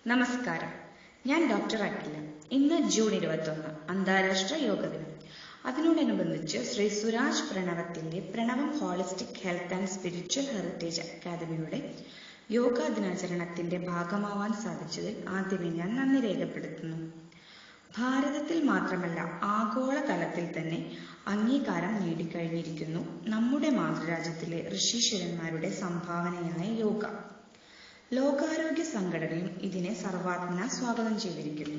നമസ്കാരം ഞാൻ ഡോക്ടർ അഖില ഇന്ന് ജൂൺ ഇരുപത്തൊന്ന് അന്താരാഷ്ട്ര യോഗ ദിനം അതിനോടനുബന്ധിച്ച് ശ്രീ സുരാജ് പ്രണവത്തിന്റെ Pranavam holistic health and spiritual heritage അക്കാദമിയുടെ യോഗാ ദിനാചരണത്തിന്റെ ഭാഗമാവാൻ സാധിച്ചതിൽ ആദ്യമേ ഞാൻ നന്ദി രേഖപ്പെടുത്തുന്നു ഭാരതത്തിൽ മാത്രമല്ല ആഗോള തലത്തിൽ തന്നെ അംഗീകാരം നേടിക്കഴിഞ്ഞിരിക്കുന്നു നമ്മുടെ മാതൃരാജ്യത്തിലെ ഋഷീശ്വരന്മാരുടെ സംഭാവനയായ യോഗ ലോകാരോഗ്യ സംഘടനയും ഇതിനെ സർവാത്മന സ്വാഗതം ചെയ്തിരിക്കുന്നു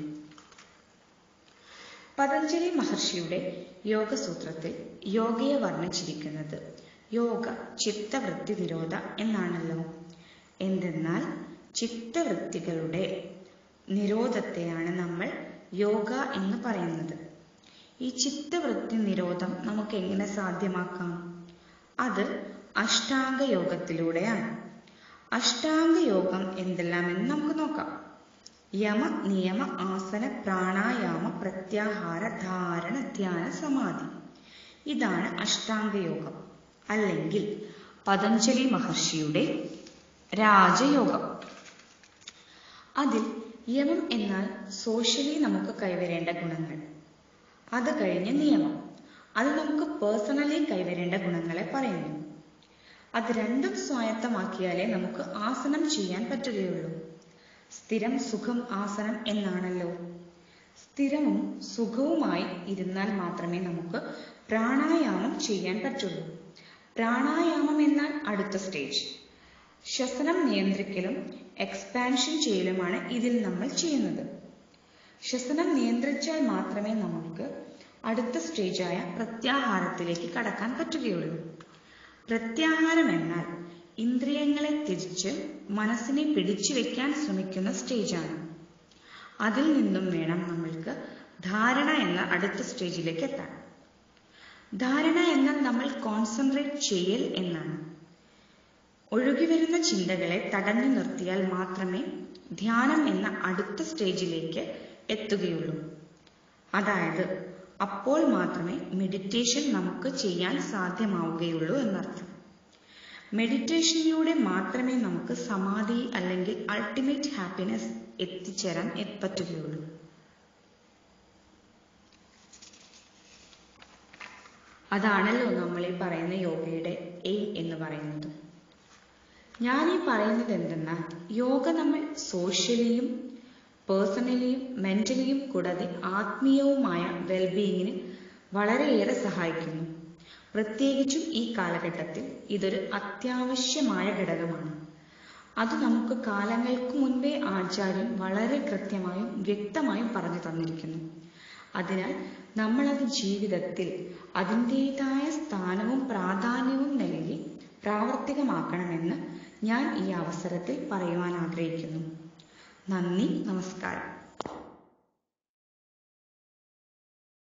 പതഞ്ജലി മഹർഷിയുടെ യോഗസൂത്രത്തിൽ യോഗയെ വർണ്ണിച്ചിരിക്കുന്നത് യോഗ ചിത്തവൃത്തി നിരോധ എന്നാണല്ലോ എന്തെന്നാൽ ചിത്തവൃത്തികളുടെ നിരോധത്തെയാണ് നമ്മൾ യോഗ എന്ന് പറയുന്നത് ഈ ചിത്തവൃത്തി നിരോധം നമുക്ക് എങ്ങനെ സാധ്യമാക്കാം അത് അഷ്ടാംഗ യോഗത്തിലൂടെയാണ് അഷ്ടാംഗ യോഗം എന്തെല്ലാമെന്ന് നമുക്ക് നോക്കാം യമ നിയമ ആസന പ്രാണായാമ പ്രത്യാഹാര ധാരണ ധ്യാന സമാധി ഇതാണ് അഷ്ടാംഗ യോഗം അല്ലെങ്കിൽ പതഞ്ജലി മഹർഷിയുടെ രാജയോഗം അതിൽ യമം എന്നാൽ സോഷ്യലി നമുക്ക് കൈവരേണ്ട ഗുണങ്ങൾ അത് കഴിഞ്ഞ് നിയമം അത് നമുക്ക് പേഴ്സണലി കൈവരേണ്ട ഗുണങ്ങളെ പറയുന്നു അത് രണ്ടും സ്വായത്തമാക്കിയാലേ നമുക്ക് ആസനം ചെയ്യാൻ പറ്റുകയുള്ളൂ സ്ഥിരം സുഖം ആസനം എന്നാണല്ലോ സ്ഥിരവും സുഖവുമായി ഇരുന്നാൽ മാത്രമേ നമുക്ക് പ്രാണായാമം ചെയ്യാൻ പറ്റുള്ളൂ പ്രാണായാമം എന്നാൽ അടുത്ത സ്റ്റേജ് ശ്വസനം നിയന്ത്രിക്കലും എക്സ്പാൻഷൻ ചെയ്യലുമാണ് ഇതിൽ നമ്മൾ ചെയ്യുന്നത് ശ്വസനം നിയന്ത്രിച്ചാൽ മാത്രമേ നമുക്ക് അടുത്ത സ്റ്റേജായ പ്രത്യാഹാരത്തിലേക്ക് കടക്കാൻ പറ്റുകയുള്ളൂ പ്രത്യാഹാരം എന്നാൽ ഇന്ദ്രിയങ്ങളെ ത്യജിച്ച് മനസ്സിനെ പിടിച്ചു വെക്കാൻ ശ്രമിക്കുന്ന സ്റ്റേജാണ് അതിൽ നിന്നും വേണം നമ്മൾക്ക് ധാരണ എന്ന അടുത്ത സ്റ്റേജിലേക്ക് എത്താൻ ധാരണ എന്നാൽ നമ്മൾ കോൺസെൻട്രേറ്റ് ചെയ്യൽ എന്നാണ് ഒഴുകി വരുന്ന ചിന്തകളെ തടഞ്ഞു നിർത്തിയാൽ മാത്രമേ ധ്യാനം എന്ന അടുത്ത സ്റ്റേജിലേക്ക് എത്തുകയുള്ളൂ അതായത് അപ്പോൾ മാത്രമേ മെഡിറ്റേഷൻ നമുക്ക് ചെയ്യാൻ സാധ്യമാവുകയുള്ളൂ എന്നർത്ഥം മെഡിറ്റേഷനിലൂടെ മാത്രമേ നമുക്ക് സമാധി അല്ലെങ്കിൽ അൾട്ടിമേറ്റ് ഹാപ്പിനെസ് എത്തിച്ചേരാൻ പറ്റുകയുള്ളൂ അതാണല്ലോ നമ്മൾ ഈ പറയുന്ന യോഗയുടെ എയിം എന്ന് പറയുന്നത് ഞാൻ ഈ പറയുന്നത് എന്തെന്നാൽ യോഗ നമ്മൾ സോഷ്യലിയും പേഴ്സണലിയും മെന്റലിയും കൂടാതെ ആത്മീയവുമായ വെൽബീയിങ്ങിന് വളരെയേറെ സഹായിക്കുന്നു പ്രത്യേകിച്ചും ഈ കാലഘട്ടത്തിൽ ഇതൊരു അത്യാവശ്യമായ ഘടകമാണ് അത് നമുക്ക് കാലങ്ങൾക്ക് മുൻപേ ആചാര്യൻ വളരെ കൃത്യമായും വ്യക്തമായും പറഞ്ഞു തന്നിരിക്കുന്നു അതിനാൽ നമ്മളത് ജീവിതത്തിൽ അതിൻ്റെതായ സ്ഥാനവും പ്രാധാന്യവും നൽകി പ്രാവർത്തികമാക്കണമെന്ന് ഞാൻ ഈ അവസരത്തിൽ പറയുവാൻ ആഗ്രഹിക്കുന്നു നന്ദി നമസ്കാരം